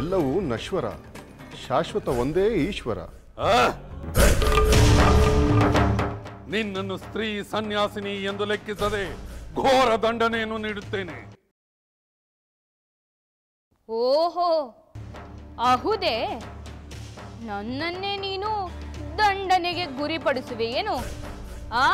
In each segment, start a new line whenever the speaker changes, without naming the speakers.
ಎಲ್ಲವೂ ನಶ್ವರ ಶಾಶ್ವತ ಒಂದೇ ಈಶ್ವರ
ಆ? ನಿನ್ನನ್ನು ಸ್ತ್ರೀ ಸನ್ಯಾಸಿನಿ ಎಂದು ಲೆಕ್ಕಿಸದೆ ಘೋರ ದಂಡನೆಯನ್ನು ನೀಡುತ್ತೇನೆ
ಓಹೋ ಅಹುದೇ ನನ್ನನ್ನೇ ನೀನು ದಂಡನೆಗೆ ಗುರಿಪಡಿಸುವೆ ಏನು ಆ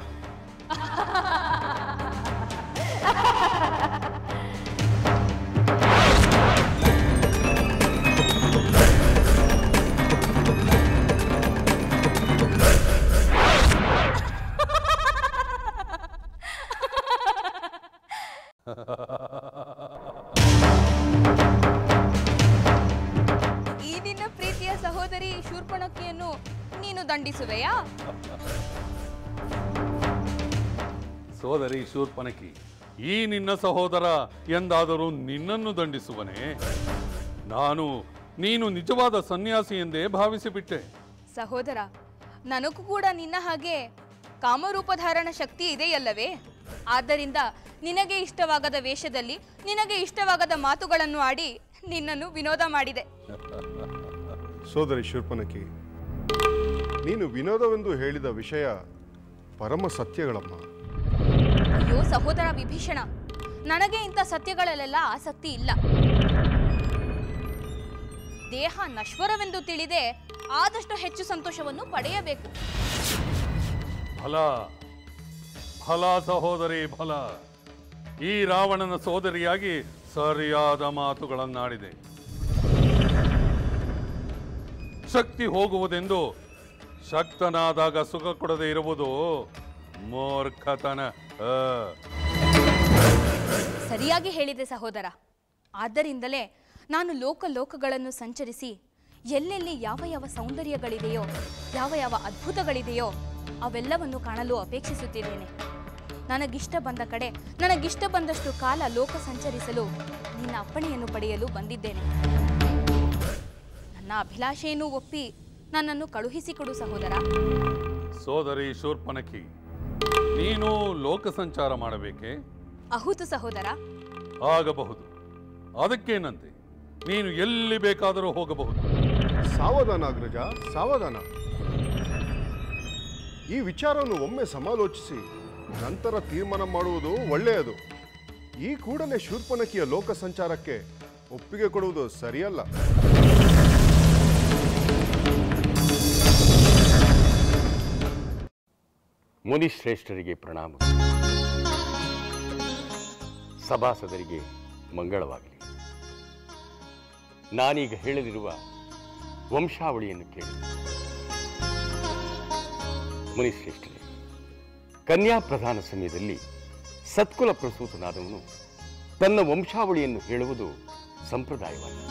ಈ ನಿನ್ನ ಪ್ರೀತಿಯ ಸಹೋದರಿ ಶೂರ್ಪಣಕಿಯನ್ನು ನೀನು ದಂಡಿಸುವೆಯಾ
ಸೋದರಿ ಶೂರ್ಪನಕಿ ಈ ನಿನ್ನ ಸಹೋದರ ಎಂದಾದರೂ ನಿನ್ನನ್ನು ದಂಡಿಸುವನೇ ನಾನು ನೀನು ನಿಜವಾದ ಸನ್ಯಾಸಿ ಎಂದೇ ಭಾವಿಸಿಬಿಟ್ಟೆ
ಸಹೋದರ ನನಗೂ ಕೂಡ ನಿನ್ನ ಹಾಗೆ ಕಾಮರೂಪಧಾರಣ ಶಕ್ತಿ ಇದೆಯಲ್ಲವೇ ಆದ್ದರಿಂದ ನಿನಗೆ ಇಷ್ಟವಾಗದ ವೇಷದಲ್ಲಿ ನಿನಗೆ ಇಷ್ಟವಾಗದ ಮಾತುಗಳನ್ನು ಆಡಿ ನಿನ್ನನ್ನು ವಿನೋದ ಮಾಡಿದೆ
ಸೋದರಿ ಶೂರ್ಪನಕಿ ನೀನು ವಿನೋದವೆಂದು ಹೇಳಿದ ವಿಷಯ ಪರಮ ಸತ್ಯಗಳಮ್ಮ
ಅಯ್ಯೋ ಸಹೋದರ ವಿಭೀಷಣ ನನಗೆ ಇಂಥ ಸತ್ಯಗಳಲ್ಲೆಲ್ಲ ಆಸಕ್ತಿ ಇಲ್ಲ ದೇಹ ನಶ್ವರವೆಂದು ತಿಳಿದೆ ಆದಷ್ಟು ಹೆಚ್ಚು ಸಂತೋಷವನ್ನು ಪಡೆಯಬೇಕು
ಫಲ ಫಲ ಸಹೋದರಿ ಫಲ ಈ ರಾವಣನ ಸೋದರಿಯಾಗಿ ಸರಿಯಾದ ಮಾತುಗಳನ್ನಾಡಿದೆ ಶಕ್ತಿ ಹೋಗುವುದೆಂದು ಶಕ್ತನಾದಾಗ ಸುಖ ಕೊಡದೆ ಇರುವುದು ಮೂರ್ಖತನ ಆ.
ಸರಿಯಾಗಿ ಹೇಳಿದೆ ಸಹೋದರ ಆದ್ದರಿಂದಲೇ ನಾನು ಲೋಕ ಲೋಕಗಳನ್ನು ಸಂಚರಿಸಿ ಎಲ್ಲೆಲ್ಲಿ ಯಾವ ಯಾವ ಸೌಂದರ್ಯಗಳಿದೆಯೋ ಯಾವ ಯಾವ ಅದ್ಭುತಗಳಿದೆಯೋ ಅವೆಲ್ಲವನ್ನು ಕಾಣಲು ಅಪೇಕ್ಷಿಸುತ್ತಿದ್ದೇನೆ ನನಗಿಷ್ಟ ಬಂದ ಕಡೆ ನನಗಿಷ್ಟ ಬಂದಷ್ಟು ಕಾಲ ಲೋಕ ಸಂಚರಿಸಲು ನಿನ್ನ ಅಪ್ಪಣೆಯನ್ನು ಪಡೆಯಲು ಬಂದಿದ್ದೇನೆ ನನ್ನ ಅಭಿಲಾಷೆಯನ್ನು ಒಪ್ಪಿ ನನ್ನನ್ನು ಕಳುಹಿಸಿಕೊಡು ಸಹೋದರ
ಸೋದರಿ ಶೂರ್ಪನಖಿ ನೀನು ಲೋಕ ಸಂಚಾರ ಮಾಡಬೇಕೆ
ಅಹುತು ಸಹೋದರ
ಆಗಬಹುದು ಅದಕ್ಕೇನಂತೆ ನೀನು ಎಲ್ಲಿ ಬೇಕಾದರೂ ಹೋಗಬಹುದು
ಸಾವಧಾನ ಅಗ್ರಜ ಸಾವಧಾನ ಈ ವಿಚಾರವನ್ನು ಒಮ್ಮೆ ಸಮಾಲೋಚಿಸಿ ನಂತರ ತೀರ್ಮಾನ ಮಾಡುವುದು ಒಳ್ಳೆಯದು ಈ ಕೂಡಲೇ ಶೂರ್ಪನಕಿಯ ಲೋಕ ಸಂಚಾರಕ್ಕೆ ಒಪ್ಪಿಗೆ ಕೊಡುವುದು ಸರಿಯಲ್ಲ
ಮುನಿಶ್ರೇಷ್ಠರಿಗೆ ಪ್ರಣಾಮ ಸಭಾಸದರಿಗೆ ಮಂಗಳವಾಗಲಿ ನಾನೀಗ ಹೇಳಲಿರುವ ವಂಶಾವಳಿಯನ್ನು ಕೇಳಿ ಮುನಿಶ್ರೇಷ್ಠರೇ ಕನ್ಯಾ ಪ್ರಧಾನ ಸಮಯದಲ್ಲಿ ಸತ್ಕುಲ ಪ್ರಸೂತನಾದವನು ತನ್ನ ವಂಶಾವಳಿಯನ್ನು ಹೇಳುವುದು ಸಂಪ್ರದಾಯವಾಗಿದೆ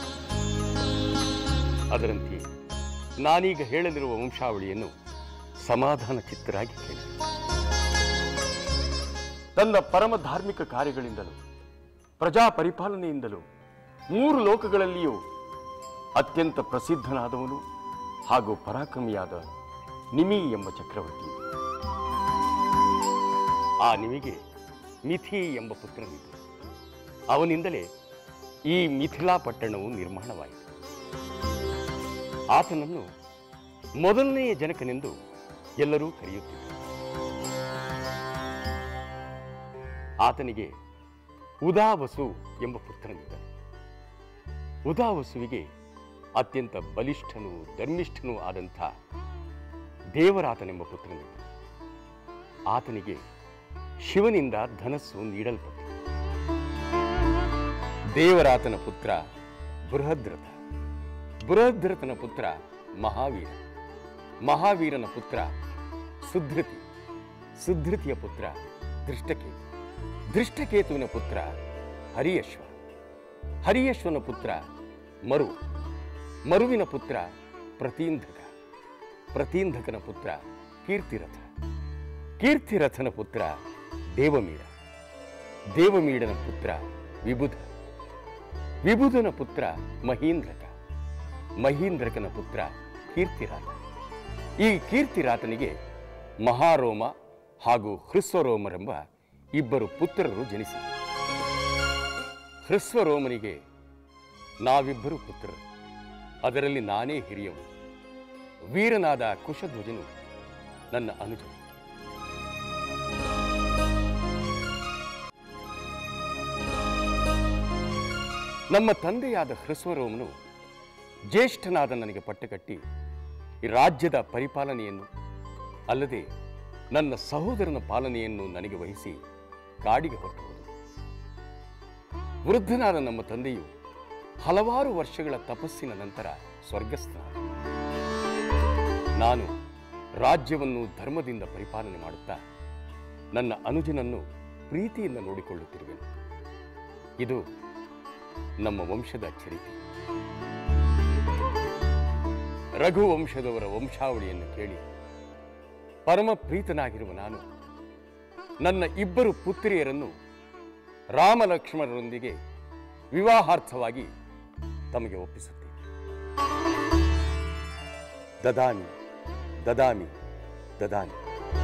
ಅದರಂತೆ ನಾನೀಗ ಹೇಳಲಿರುವ ವಂಶಾವಳಿಯನ್ನು ಸಮಾಧಾನ ಚಿತ್ತರಾಗಿ ಕೇಳಿ ತನ್ನ ಪರಮ ಧಾರ್ಮಿಕ ಕಾರ್ಯಗಳಿಂದಲೂ ಪ್ರಜಾ ಪರಿಪಾಲನೆಯಿಂದಲೂ ಮೂರು ಲೋಕಗಳಲ್ಲಿಯೂ ಅತ್ಯಂತ ಪ್ರಸಿದ್ಧನಾದವನು ಹಾಗೂ ಪರಾಕ್ರಮಿಯಾದ ನಿಮಿ ಎಂಬ ಚಕ್ರವರ್ತಿ ಆ ನಿಮಿಗೆ ಮಿಥಿ ಎಂಬ ಪುತ್ರನಿದ್ದ ಅವನಿಂದಲೇ ಈ ಮಿಥಿಲಾ ಪಟ್ಟಣವು ನಿರ್ಮಾಣವಾಯಿತು ಆತನನ್ನು ಮೊದಲನೆಯ ಜನಕನೆಂದು ಎಲ್ಲರೂ ಕರೆಯುತ್ತಿದ್ದರು ಆತನಿಗೆ ಉದಾವಸು ಎಂಬ ಪುತ್ರನಿದ್ದ ಉದಾವಸುವಿಗೆ ಅತ್ಯಂತ ಬಲಿಷ್ಠನೂ ಧರ್ಮಿಷ್ಠನೂ ಆದಂಥ ದೇವರಾತನೆಂಬ ಪುತ್ರನಿದ್ದ ಆತನಿಗೆ ಶಿವನಿಂದ ಧನಸ್ಸು ನೀಡಲ್ಪಟ್ಟಿತು ದೇವರಾತನ ಪುತ್ರ ಬೃಹದ್ರಥ ಬೃಹದ್ರಥನ ಪುತ್ರ ಮಹಾವೀರ ಮಹಾವೀರನ ಪುತ್ರ ಸುಧೃತಿ ಸುಧೃತಿಯ ಪುತ್ರ ದೃಷ್ಟಕೇತು ದೃಷ್ಟಕೇತುವಿನ ಪುತ್ರ ಹರಿಯಶ್ವ ಹರಿಯಶ್ವನ ಪುತ್ರ ಮರು ಮರುವಿನ ಪುತ್ರ ಪ್ರತೀಂಧಕ ಪ್ರತೀಂಧಕನ ಪುತ್ರ ಕೀರ್ತಿರಥ ಕೀರ್ತಿರಥನ ಪುತ್ರ ದೇವಮೀಡ ದೇವಮೀಡನ ಪುತ್ರ ವಿಬುಧ ವಿಬುಧನ ಪುತ್ರ ಮಹೀಂದ್ರಕ ಮಹೀಂದ್ರಕನ ಪುತ್ರ ಕೀರ್ತಿರಾತ ಈ ಕೀರ್ತಿರಾತನಿಗೆ ಮಹಾರೋಮ ಹಾಗೂ ಹೃಸ್ವರೋಮರೆಂಬ ಇಬ್ಬರು ಪುತ್ರರು ಜನಿಸಿದರು ಹೃಸ್ವರೋಮನಿಗೆ ನಾವಿಬ್ಬರು ಪುತ್ರರು ಅದರಲ್ಲಿ ನಾನೇ ಹಿರಿಯವು ವೀರನಾದ ಕುಶಧ್ವಜನು ನನ್ನ ಅನುಜ ನಮ್ಮ ತಂದೆಯಾದ ಹೃಸ್ವರೋಮನು ಜ್ಯೇಷ್ಠನಾದ ನನಗೆ ಪಟ್ಟಕಟ್ಟಿ ಈ ರಾಜ್ಯದ ಪರಿಪಾಲನೆಯನ್ನು ಅಲ್ಲದೆ ನನ್ನ ಸಹೋದರನ ಪಾಲನೆಯನ್ನು ನನಗೆ ವಹಿಸಿ ಕಾಡಿಗೆ ಹೊರಟುವುದು ವೃದ್ಧನಾದ ನಮ್ಮ ತಂದೆಯು ಹಲವಾರು ವರ್ಷಗಳ ತಪಸ್ಸಿನ ನಂತರ ಸ್ವರ್ಗಸ್ಥನಾದ ನಾನು ರಾಜ್ಯವನ್ನು ಧರ್ಮದಿಂದ ಪರಿಪಾಲನೆ ಮಾಡುತ್ತಾ ನನ್ನ ಅನುಜನನ್ನು ಪ್ರೀತಿಯಿಂದ ನೋಡಿಕೊಳ್ಳುತ್ತಿರುವೆನು ಇದು ನಮ್ಮ ವಂಶದ ಚರಿತೆ ರಘು ವಂಶದವರ ವಂಶಾವಳಿಯನ್ನು ಕೇಳಿ ಪರಮ ಪ್ರೀತನಾಗಿರುವ ನಾನು ನನ್ನ ಇಬ್ಬರು ಪುತ್ರಿಯರನ್ನು ರಾಮಲಕ್ಷ್ಮಣರೊಂದಿಗೆ ವಿವಾಹಾರ್ಥವಾಗಿ ತಮಗೆ ಒಪ್ಪಿಸುತ್ತೇನೆ ದದಾಮಿ ದದಾಮಿ ದದಾಮಿ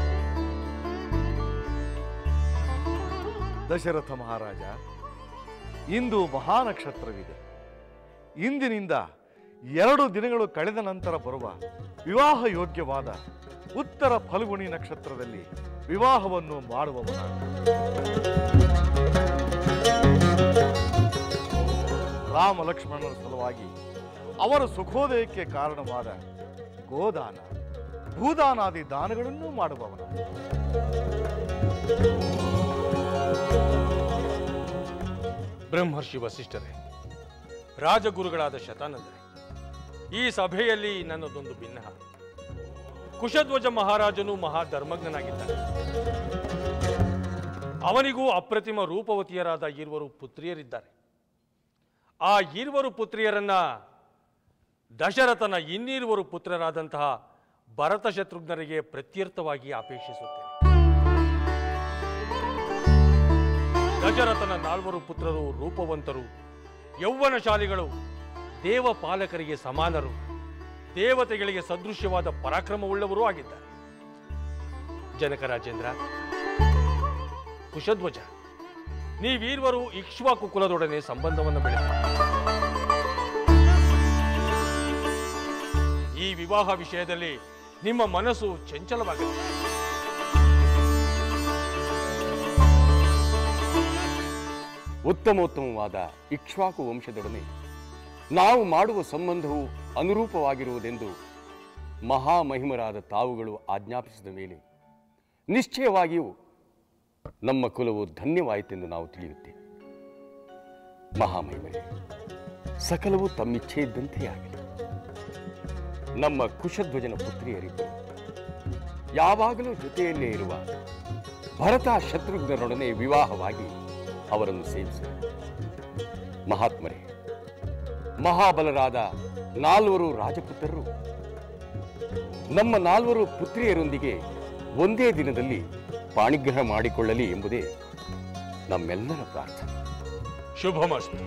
ದಶರಥ ಮಹಾರಾಜ ಇಂದು ಮಹಾನಕ್ಷತ್ರವಿದೆ ಇಂದಿನಿಂದ ಎರಡು ದಿನಗಳು ಕಳೆದ ನಂತರ ಬರುವ ವಿವಾಹ ಯೋಗ್ಯವಾದ ಉತ್ತರ ಫಲ್ಗುಣಿ ನಕ್ಷತ್ರದಲ್ಲಿ ವಿವಾಹವನ್ನು ಮಾಡುವವನ ರಾಮ ಲಕ್ಷ್ಮಣರ ಸಲುವಾಗಿ ಅವರ ಸುಖೋದಯಕ್ಕೆ ಕಾರಣವಾದ ಗೋದಾನ ಭೂದಾನಾದಿ ದಾನಗಳನ್ನೂ ಮಾಡುವವನ
ಬ್ರಹ್ಮರ್ಷಿ ವಸಿಷ್ಠರೇ ರಾಜಗುರುಗಳಾದ ಶತಾನಂದರೇ ಈ ಸಭೆಯಲ್ಲಿ ನನ್ನದೊಂದು ಭಿನ್ನ ಕುಶಧ್ವಜ ಮಹಾರಾಜನು ಮಹಾಧರ್ಮಜ್ಞನಾಗಿದ್ದಾನೆ ಅವನಿಗೂ ಅಪ್ರತಿಮ ರೂಪವತಿಯರಾದ ಈರ್ವರು ಪುತ್ರಿಯರಿದ್ದಾರೆ ಆ ಈರ್ವರು ಪುತ್ರಿಯರನ್ನ ದಶರಥನ ಇನ್ನೀರ್ವರು ಪುತ್ರರಾದಂತಹ ಭರತ ಶತ್ರುಘ್ನರಿಗೆ ಪ್ರತ್ಯರ್ಥವಾಗಿ ಅಪೇಕ್ಷಿಸುತ್ತೇನೆ ದಶರಥನ ನಾಲ್ವರು ಪುತ್ರರು ರೂಪವಂತರು ಯೌವನಶಾಲಿಗಳು ದೇವಪಾಲಕರಿಗೆ ಸಮಾನರು ದೇವತೆಗಳಿಗೆ ಸದೃಶ್ಯವಾದ ಪರಾಕ್ರಮವುಳ್ಳವರೂ ಆಗಿದ್ದಾರೆ ಜನಕರಾಜೇಂದ್ರ ಕುಶಧ್ವಜ ನೀವೀರ್ವರು ಇಕ್ಷ್ವಾಕು ಕುಲದೊಡನೆ ಸಂಬಂಧವನ್ನು ಬೆಳೆಸಿ ಈ ವಿವಾಹ ವಿಷಯದಲ್ಲಿ ನಿಮ್ಮ ಮನಸ್ಸು ಚಂಚಲವಾಗಿದೆ
ಉತ್ತಮೋತ್ತಮವಾದ ಇಕ್ಷ್ವಾಕು ವಂಶದೊಡನೆ ನಾವು ಮಾಡುವ ಸಂಬಂಧವು ಅನುರೂಪವಾಗಿರುವುದೆಂದು ಮಹಾಮಹಿಮರಾದ ತಾವುಗಳು ಆಜ್ಞಾಪಿಸಿದ ಮೇಲೆ ನಿಶ್ಚಯವಾಗಿಯೂ ನಮ್ಮ ಕುಲವು ಧನ್ಯವಾಯಿತೆಂದು ನಾವು ತಿಳಿಯುತ್ತೇವೆ ಮಹಾಮಹಿಮರೇ ಸಕಲವು ತಮ್ಮಿಚ್ಛೆ ಇದ್ದಂತೆ ಆಗಲಿ ನಮ್ಮ ಕುಶಧ್ವಜನ ಪುತ್ರಿಯರಿದ್ದರು ಯಾವಾಗಲೂ ಜೊತೆಯಲ್ಲೇ ಇರುವ ಭರತ ಶತ್ರುಘ್ನರೊಡನೆ ವಿವಾಹವಾಗಿ ಅವರನ್ನು ಸೇವಿಸಿದರು ಮಹಾತ್ಮರೇ ಮಹಾಬಲರಾದ ನಾಲ್ವರು ರಾಜಪುತ್ರರು ನಮ್ಮ ನಾಲ್ವರು ಪುತ್ರಿಯರೊಂದಿಗೆ ಒಂದೇ ದಿನದಲ್ಲಿ ಪಾಣಿಗ್ರಹ ಮಾಡಿಕೊಳ್ಳಲಿ ಎಂಬುದೇ ನಮ್ಮೆಲ್ಲರ ಪ್ರಾರ್ಥನೆ
ಶುಭಮಸ್ತು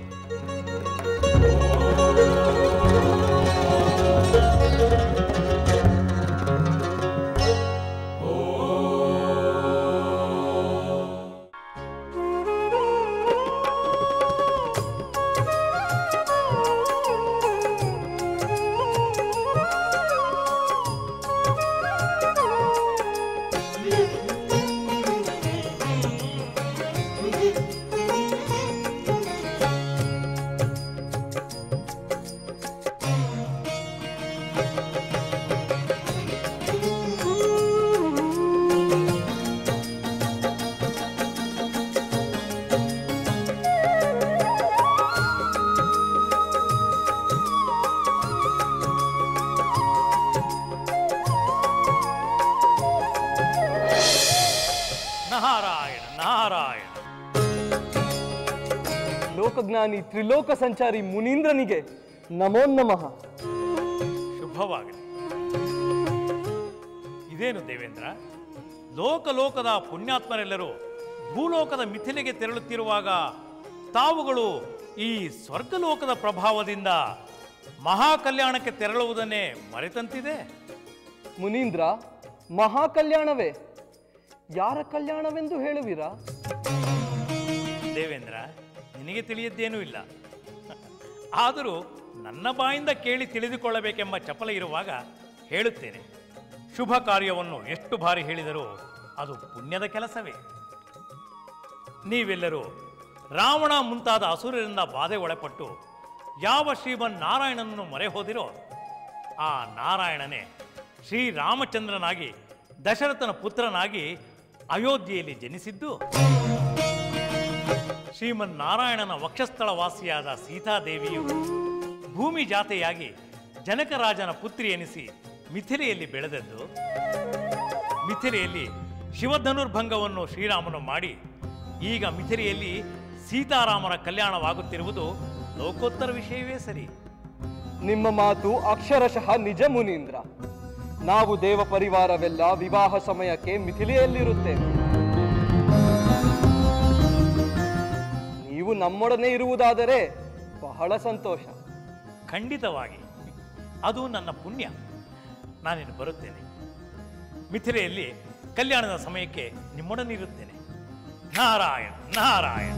ನಾರಾಯಣ ನಾರಾಯಣ
ಲೋಕಜ್ಞಾನಿ ತ್ರಿಲೋಕ ಸಂಚಾರಿ ಮುನೀಂದ್ರನಿಗೆ ನಮೋ ನಮಃ
ಶುಭವಾಗಲಿ ಇದೇನು ದೇವೇಂದ್ರ ಲೋಕ ಲೋಕದ ಪುಣ್ಯಾತ್ಮರೆಲ್ಲರೂ ಭೂಲೋಕದ ಮಿಥಿಲೆಗೆ ತೆರಳುತ್ತಿರುವಾಗ ತಾವುಗಳು ಈ ಸ್ವರ್ಗಲೋಕದ ಪ್ರಭಾವದಿಂದ ಮಹಾಕಲ್ಯಾಣಕ್ಕೆ ತೆರಳುವುದನ್ನೇ ಮರೆತಂತಿದೆ
ಮುನೀಂದ್ರ ಮಹಾ ಕಲ್ಯಾಣವೇ ಯಾರ ಕಲ್ಯಾಣವೆಂದು ಹೇಳುವಿರಾ
ದೇವೇಂದ್ರ ನಿನಗೆ ತಿಳಿಯದ್ದೇನೂ ಇಲ್ಲ ಆದರೂ ನನ್ನ ಬಾಯಿಂದ ಕೇಳಿ ತಿಳಿದುಕೊಳ್ಳಬೇಕೆಂಬ ಚಪಲ ಇರುವಾಗ ಹೇಳುತ್ತೇನೆ ಶುಭ ಕಾರ್ಯವನ್ನು ಎಷ್ಟು ಬಾರಿ ಹೇಳಿದರೂ ಅದು ಪುಣ್ಯದ ಕೆಲಸವೇ ನೀವೆಲ್ಲರೂ ರಾವಣ ಮುಂತಾದ ಅಸುರರಿಂದ ಬಾಧೆ ಒಳಪಟ್ಟು ಯಾವ ಶ್ರೀಮನ್ ನಾರಾಯಣನನ್ನು ಮೊರೆ ಹೋದಿರೋ ಆ ನಾರಾಯಣನೇ ಶ್ರೀರಾಮಚಂದ್ರನಾಗಿ ದಶರಥನ ಪುತ್ರನಾಗಿ ಅಯೋಧ್ಯೆಯಲ್ಲಿ ಜನಿಸಿದ್ದು ಶ್ರೀಮನ್ ನಾರಾಯಣನ ವಕ್ಷಸ್ಥಳ ವಾಸಿಯಾದ ಸೀತಾದೇವಿಯು ಭೂಮಿ ಜಾತೆಯಾಗಿ ಜನಕರಾಜನ ಪುತ್ರಿ ಎನಿಸಿ ಮಿಥಿಲೆಯಲ್ಲಿ ಬೆಳೆದದ್ದು ಮಿಥಿಲೆಯಲ್ಲಿ ಶಿವಧನುರ್ಭಂಗವನ್ನು ಶ್ರೀರಾಮನು ಮಾಡಿ ಈಗ ಮಿಥಿಲೆಯಲ್ಲಿ ಸೀತಾರಾಮನ ಕಲ್ಯಾಣವಾಗುತ್ತಿರುವುದು ಲೋಕೋತ್ತರ ವಿಷಯವೇ ಸರಿ
ನಿಮ್ಮ ಮಾತು ಅಕ್ಷರಶಃ ನಿಜ ಮುನೀಂದ್ರ ನಾವು ದೇವ ಪರಿವಾರವೆಲ್ಲ ವಿವಾಹ ಸಮಯಕ್ಕೆ ಮಿಥಿಲೆಯಲ್ಲಿರುತ್ತೇವೆ ನೀವು ನಮ್ಮೊಡನೆ ಇರುವುದಾದರೆ ಬಹಳ ಸಂತೋಷ
ಖಂಡಿತವಾಗಿ ಅದು ನನ್ನ ಪುಣ್ಯ ನಾನಿನ್ನು ಬರುತ್ತೇನೆ ಮಿಥಿಲೆಯಲ್ಲಿ ಕಲ್ಯಾಣದ ಸಮಯಕ್ಕೆ ನಿಮ್ಮೊಡನಿರುತ್ತೇನೆ ನಾರಾಯಣ ನಾರಾಯಣ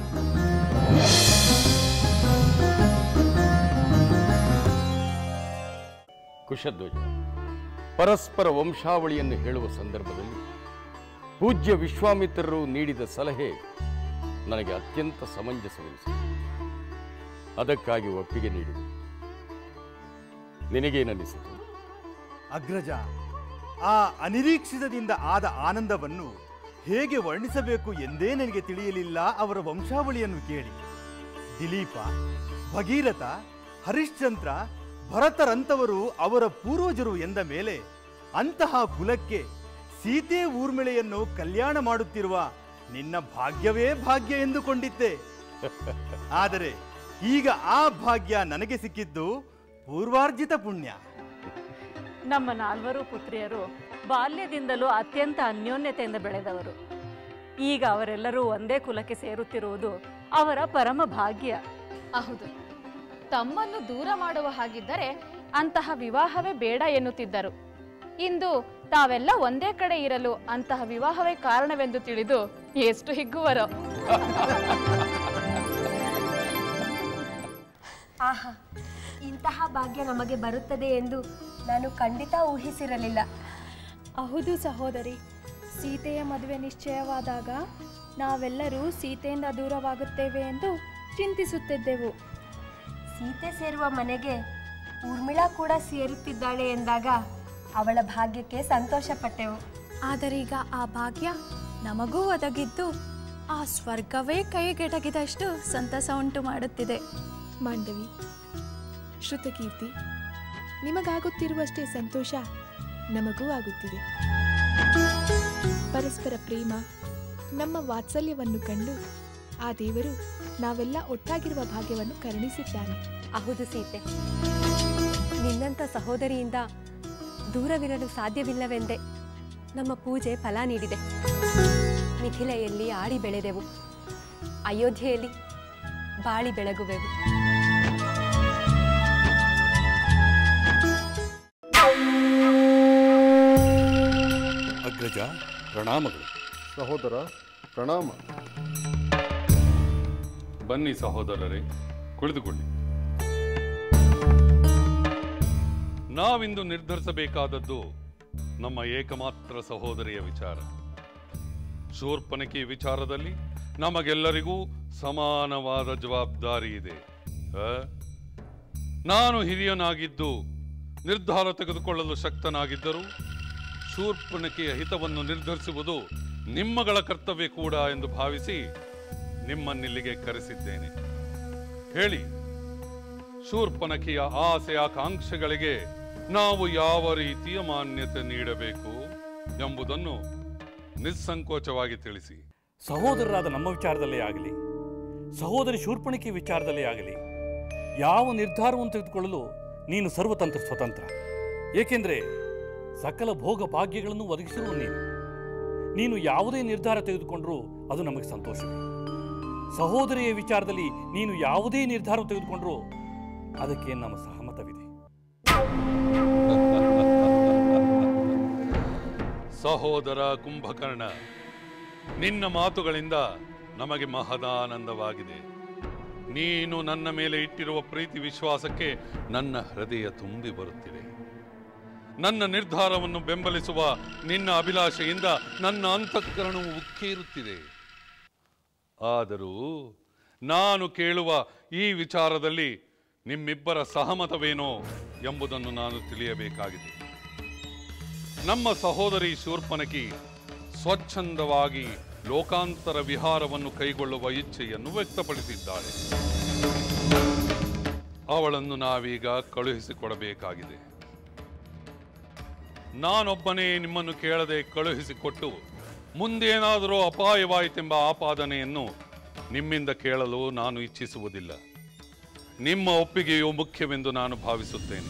ಕುಶಧ್ವಜ ಪರಸ್ಪರ ವಂಶಾವಳಿಯನ್ನು ಹೇಳುವ ಸಂದರ್ಭದಲ್ಲಿ ಪೂಜ್ಯ ವಿಶ್ವಾಮಿತ್ರರು ನೀಡಿದ ಸಲಹೆ ನನಗೆ ಅತ್ಯಂತ ಸಮಂಜಸವೆನಿಸಿತು ಅದಕ್ಕಾಗಿ ಒಪ್ಪಿಗೆ ನೀಡಿದೆ ನಿನಗೇನನ್ನಿಸಿತು
ಅಗ್ರಜ ಆ ಅನಿರೀಕ್ಷಿತದಿಂದ ಆದ ಆನಂದವನ್ನು ಹೇಗೆ ವರ್ಣಿಸಬೇಕು ಎಂದೇ ನನಗೆ ತಿಳಿಯಲಿಲ್ಲ ಅವರ ವಂಶಾವಳಿಯನ್ನು ಕೇಳಿ ದಿಲೀಪ ಭಗೀರಥ ಹರಿಶ್ಚಂದ್ರ ಭರತರಂತವರು ಅವರ ಪೂರ್ವಜರು ಎಂದ ಮೇಲೆ ಅಂತಹ ಕುಲಕ್ಕೆ ಸೀತೆ ಊರ್ಮಿಳೆಯನ್ನು ಕಲ್ಯಾಣ ಮಾಡುತ್ತಿರುವ ನಿನ್ನ ಭಾಗ್ಯವೇ ಭಾಗ್ಯ ಎಂದುಕೊಂಡಿದ್ದೆ ಆದರೆ ಈಗ ಆ ಭಾಗ್ಯ ನನಗೆ ಸಿಕ್ಕಿದ್ದು ಪೂರ್ವಾರ್ಜಿತ ಪುಣ್ಯ
ನಮ್ಮ ನಾಲ್ವರು ಪುತ್ರಿಯರು ಬಾಲ್ಯದಿಂದಲೂ ಅತ್ಯಂತ ಅನ್ಯೋನ್ಯತೆಯಿಂದ ಬೆಳೆದವರು ಈಗ ಅವರೆಲ್ಲರೂ ಒಂದೇ ಕುಲಕ್ಕೆ ಸೇರುತ್ತಿರುವುದು ಅವರ ಪರಮ ಭಾಗ್ಯ
ಹೌದು ತಮ್ಮನ್ನು ದೂರ ಮಾಡುವ ಹಾಗಿದ್ದರೆ ಅಂತಹ ವಿವಾಹವೇ ಬೇಡ ಎನ್ನುತ್ತಿದ್ದರು ಇಂದು ತಾವೆಲ್ಲ ಒಂದೇ ಕಡೆ ಇರಲು ಅಂತಹ ವಿವಾಹವೇ ಕಾರಣವೆಂದು ತಿಳಿದು ಎಷ್ಟು ಹಿಗ್ಗುವರೋ
ಆಹಾ ಇಂತಹ ಭಾಗ್ಯ ನಮಗೆ ಬರುತ್ತದೆ ಎಂದು ನಾನು ಖಂಡಿತ ಊಹಿಸಿರಲಿಲ್ಲ
ಹೌದು ಸಹೋದರಿ ಸೀತೆಯ ಮದುವೆ ನಿಶ್ಚಯವಾದಾಗ ನಾವೆಲ್ಲರೂ ಸೀತೆಯಿಂದ ದೂರವಾಗುತ್ತೇವೆ ಎಂದು ಚಿಂತಿಸುತ್ತಿದ್ದೆವು
ಸೀತೆ ಸೇರುವ ಮನೆಗೆ ಊರ್ಮಿಳಾ ಕೂಡ ಸೇರುತ್ತಿದ್ದಾಳೆ ಎಂದಾಗ ಅವಳ ಭಾಗ್ಯಕ್ಕೆ ಸಂತೋಷಪಟ್ಟೆವು
ಆದರೀಗ ಆ ಭಾಗ್ಯ ನಮಗೂ ಒದಗಿದ್ದು ಆ ಸ್ವರ್ಗವೇ ಕೈಗೆಟಗಿದಷ್ಟು ಸಂತಸ ಉಂಟು ಮಾಡುತ್ತಿದೆ
ಮಾಂಡವಿ ಶ್ರುತಕೀರ್ತಿ ನಿಮಗಾಗುತ್ತಿರುವಷ್ಟೇ ಸಂತೋಷ ನಮಗೂ ಆಗುತ್ತಿದೆ ಪರಸ್ಪರ ಪ್ರೇಮ ನಮ್ಮ ವಾತ್ಸಲ್ಯವನ್ನು ಕಂಡು ಆ ದೇವರು ನಾವೆಲ್ಲ ಒಟ್ಟಾಗಿರುವ ಭಾಗ್ಯವನ್ನು ಕರುಣಿಸಿದ್ದಾನೆ
ಹೌದು ಸೀತೆ ನಿನ್ನಂಥ ಸಹೋದರಿಯಿಂದ ದೂರವಿರಲು ಸಾಧ್ಯವಿಲ್ಲವೆಂದೇ ನಮ್ಮ ಪೂಜೆ ಫಲ ನೀಡಿದೆ ಮಿಥಿಲೆಯಲ್ಲಿ ಆಡಿ ಬೆಳೆದೆವು ಅಯೋಧ್ಯೆಯಲ್ಲಿ ಬಾಳಿ ಬೆಳಗುವೆವು
ಅಗ್ರಜ ಪ್ರಣಾಮಗಳು
ಸಹೋದರ ಪ್ರಣಾಮ
ಬನ್ನಿ ಸಹೋದರರೇ ಕುಳಿತುಕೊಳ್ಳಿ ನಾವಿಂದು ನಿರ್ಧರಿಸಬೇಕಾದದ್ದು ನಮ್ಮ ಏಕಮಾತ್ರ ಸಹೋದರಿಯ ವಿಚಾರ ಶೂರ್ಪನಕಿ ವಿಚಾರದಲ್ಲಿ ನಮಗೆಲ್ಲರಿಗೂ ಸಮಾನವಾದ ಜವಾಬ್ದಾರಿ ಇದೆ ಆ? ನಾನು ಹಿರಿಯನಾಗಿದ್ದು ನಿರ್ಧಾರ ತೆಗೆದುಕೊಳ್ಳಲು ಶಕ್ತನಾಗಿದ್ದರೂ ಶೂರ್ಪನಕಿಯ ಹಿತವನ್ನು ನಿರ್ಧರಿಸುವುದು ನಿಮ್ಮಗಳ ಕರ್ತವ್ಯ ಕೂಡ ಎಂದು ಭಾವಿಸಿ ನಿಮ್ಮನ್ನಿಲ್ಲಿಗೆ ಕರೆಸಿದ್ದೇನೆ ಹೇಳಿ ಶೂರ್ಪನಕಿಯ ಆಸೆ ಆಕಾಂಕ್ಷೆಗಳಿಗೆ ನಾವು ಯಾವ ರೀತಿಯ ಮಾನ್ಯತೆ ನೀಡಬೇಕು ಎಂಬುದನ್ನು ನಿಸ್ಸಂಕೋಚವಾಗಿ ತಿಳಿಸಿ
ಸಹೋದರರಾದ ನಮ್ಮ ವಿಚಾರದಲ್ಲೇ ಆಗಲಿ ಸಹೋದರಿ ಶೂರ್ಪಣಿಕೆ ವಿಚಾರದಲ್ಲೇ ಆಗಲಿ ಯಾವ ನಿರ್ಧಾರವನ್ನು ತೆಗೆದುಕೊಳ್ಳಲು ನೀನು ಸರ್ವತಂತ್ರ ಸ್ವತಂತ್ರ ಏಕೆಂದರೆ ಸಕಲ ಭೋಗ ಭಾಗ್ಯಗಳನ್ನು ಒದಗಿಸಿರುವ ನೀನು ನೀನು ಯಾವುದೇ ನಿರ್ಧಾರ ತೆಗೆದುಕೊಂಡರೂ ಅದು ನಮಗೆ ಸಂತೋಷವೇ ಸಹೋದರಿಯ ವಿಚಾರದಲ್ಲಿ ನೀನು ಯಾವುದೇ ನಿರ್ಧಾರ ತೆಗೆದುಕೊಂಡರೂ ಅದಕ್ಕೆ ನಮ್ಮ ಸಹಮತವಿದೆ
ಸಹೋದರ ಕುಂಭಕರ್ಣ ನಿನ್ನ ಮಾತುಗಳಿಂದ ನಮಗೆ ಮಹದಾನಂದವಾಗಿದೆ ನೀನು ನನ್ನ ಮೇಲೆ ಇಟ್ಟಿರುವ ಪ್ರೀತಿ ವಿಶ್ವಾಸಕ್ಕೆ ನನ್ನ ಹೃದಯ ತುಂಬಿ ಬರುತ್ತಿದೆ ನನ್ನ ನಿರ್ಧಾರವನ್ನು ಬೆಂಬಲಿಸುವ ನಿನ್ನ ಅಭಿಲಾಷೆಯಿಂದ ನನ್ನ ಅಂತಃಕರಣವು ಉಕ್ಕೇರುತ್ತಿದೆ ಆದರೂ ನಾನು ಕೇಳುವ ಈ ವಿಚಾರದಲ್ಲಿ ನಿಮ್ಮಿಬ್ಬರ ಸಹಮತವೇನೋ ಎಂಬುದನ್ನು ನಾನು ತಿಳಿಯಬೇಕಾಗಿದೆ ನಮ್ಮ ಸಹೋದರಿ ಶೂರ್ಪನಕಿ ಸ್ವಚ್ಛಂದವಾಗಿ ಲೋಕಾಂತರ ವಿಹಾರವನ್ನು ಕೈಗೊಳ್ಳುವ ಇಚ್ಛೆಯನ್ನು ವ್ಯಕ್ತಪಡಿಸಿದ್ದಾಳೆ ಅವಳನ್ನು ನಾವೀಗ ಕಳುಹಿಸಿಕೊಡಬೇಕಾಗಿದೆ ನಾನೊಬ್ಬನೇ ನಿಮ್ಮನ್ನು ಕೇಳದೆ ಕಳುಹಿಸಿಕೊಟ್ಟು ಮುಂದೇನಾದರೂ ಅಪಾಯವಾಯಿತೆಂಬ ಆಪಾದನೆಯನ್ನು ನಿಮ್ಮಿಂದ ಕೇಳಲು ನಾನು ಇಚ್ಛಿಸುವುದಿಲ್ಲ ನಿಮ್ಮ ಒಪ್ಪಿಗೆಯು ಮುಖ್ಯವೆಂದು ನಾನು ಭಾವಿಸುತ್ತೇನೆ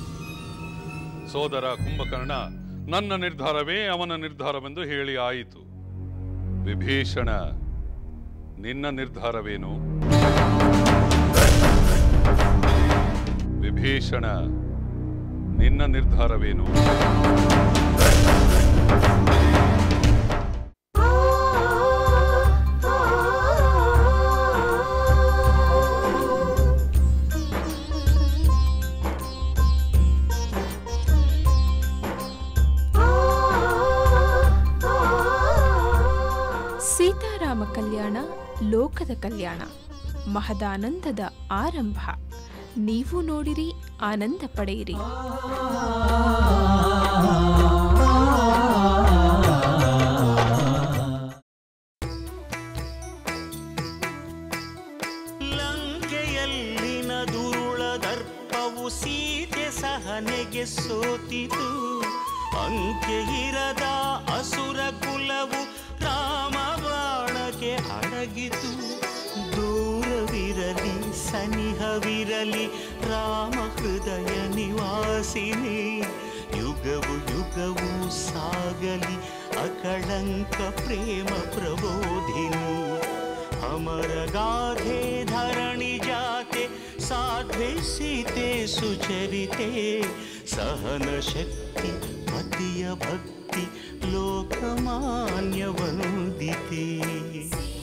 ಸೋದರ ಕುಂಭಕರ್ಣ ನನ್ನ ನಿರ್ಧಾರವೇ ಅವನ ನಿರ್ಧಾರವೆಂದು ಹೇಳಿ ಆಯಿತು ವಿಭೀಷಣ ನಿನ್ನ ನಿರ್ಧಾರವೇನು ವಿಭೀಷಣ ನಿನ್ನ ನಿರ್ಧಾರವೇನು
ಸೀತಾರಾಮ ಕಲ್ಯಾಣ ಲೋಕದ ಕಲ್ಯಾಣ ಮಹದಾನಂದದ ಆರಂಭ ನೀವು ನೋಡಿರಿ ಆನಂದ ಪಡೆಯಿರಿ
ಲಂಕೆಯಲ್ಲಿನ ದುರುಳ ದರ್ಪವು ಸೀತೆ ಸಹನೆಗೆ ಸೋತಿತು ಅಂಕೆ ಇರದ ಅಸುರ ಕುಲವು ರಾಮ ಬಾಣಕ್ಕೆ ಅಡಗಿತು ದೂರವಿರಲಿ ಸನಿಹವಿರಲಿ ರಾಮ ಹೃದಯ ನಿವಾಸಿನಿ ಯುಗವು ಯುಗವು ಸಾಗಲಿ ಅಕಳಂಕ ಪ್ರೇಮ ಪ್ರಬೋಧಿನಿ ಅಮರ ಗಾಧೆ ಧರಣಿ ಜಾತೆ ಸಾಧ್ವೆ ಸೀತೆ ಸುಚರಿತೆ ಸಹನ ಶಕ್ತಿ ಪತಿಯ ಭಕ್ತಿ ಲೋಕಮಾನ್ಯ ವಂದಿತೆ